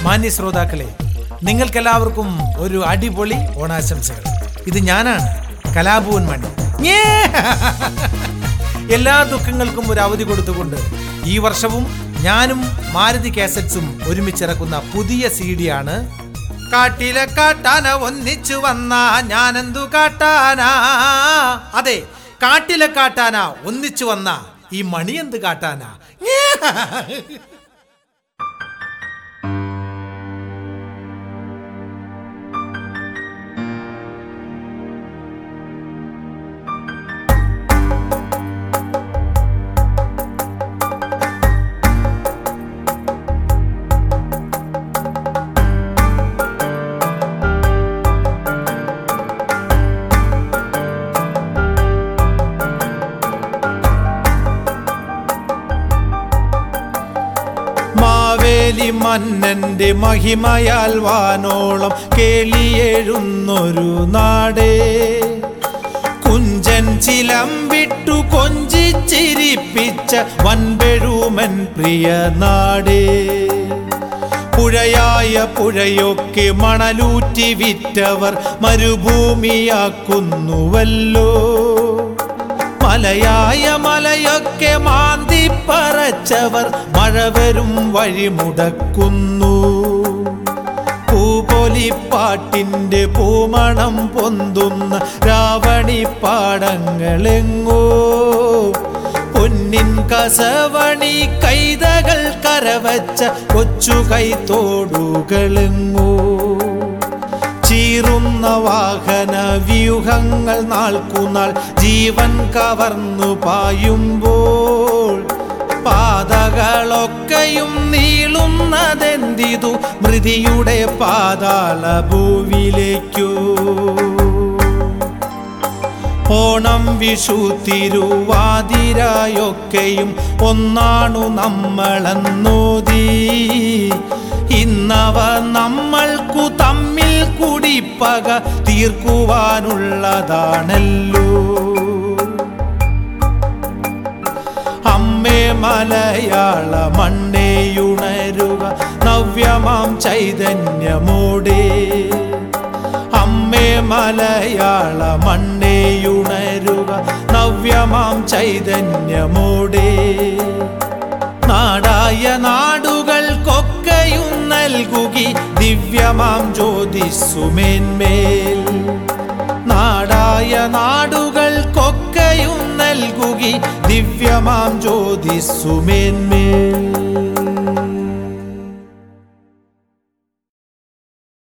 മാന്യ ശ്രോതാക്കളെ നിങ്ങൾക്കെല്ലാവർക്കും ഒരു അടിപൊളി ഓണാശംസകൾ ഇത് ഞാനാണ് കലാഭവൻ മണി ഞേ! എല്ലാ ദുഃഖങ്ങൾക്കും ഒരു അവധി കൊടുത്തുകൊണ്ട് ഈ വർഷവും ഞാനും മാരുതി കാസറ്റ്സും ഒരുമിച്ചിറക്കുന്ന പുതിയ സി ഡി ആണ് കാട്ടിലെ കാട്ടാന ഒന്നിച്ചു വന്ന ഞാനെന്തു കാട്ടാനാ അതെ കാട്ടിലെ കാട്ടാന ഒന്നിച്ചു വന്ന ഈ മണി എന്ത് കാട്ടാനാ ഞേ! മാവേലി മന്നന്റെ മഹിമയാൽ വാനോളം കേളിയെഴുന്നൊരു നാടേ കുഞ്ചൻ ചിലമ്പിട്ടു കൊഞ്ചിച്ചിരിപ്പിച്ച വൻപെഴുമൻ പ്രിയ നാടേ പുഴയായ പുഴയൊക്കെ മണലൂറ്റി വിറ്റവർ മരുഭൂമിയാക്കുന്നുവല്ലോ മലയായ മലയൊക്കെ മാന്തി പറച്ചവർ മഴ വരും വഴിമുടക്കുന്നു പൂപൊലിപ്പാട്ടിന്റെ പൂമണം പൊന്തുന്ന രാവണി പാടങ്ങളെങ്ങോ പൊന്നിൻ കസവണി കൈതകൾ കരവച്ച കൊച്ചു കൈത്തോടുകളെങ്ങോ ചീറുന്ന വാഹന വ്യൂഹങ്ങൾ നാൾക്കുനാൾ ജീവൻ കവർന്നു പായുമ്പോൾ പാതകളൊക്കെയും നീളുന്നതെന്തിതു മൃതിയുടെ പാതാള ഭൂവിലേക്കോ ഓണം വിഷു തിരുവാതിരായൊക്കെയും ഒന്നാണു നമ്മളെന്നോതി ഇന്നവ നമ്മൾക്കു തമ്മിൽ കുടിപ്പക തീർക്കുവാനുള്ളതാണല്ലോ അമ്മേ മലയാള മണ്ണേയുണരുക നവ്യമാം ചൈതന്യമോടെ അമ്മേ മലയാള മണ്ണേയുണരുക നവ്യമാം ചൈതന്യമോടെ നാടായ നാടുകൾക്കൊക്കെയും നൽകുകി ദിവ്യമാം ജ്യോതിസുമേന്മേൽ നാടായ നാടുകൾക്കൊക്കെയും നൽകുകി ദിവ്യമാം ജ്യോതിസുമേന്മേൽ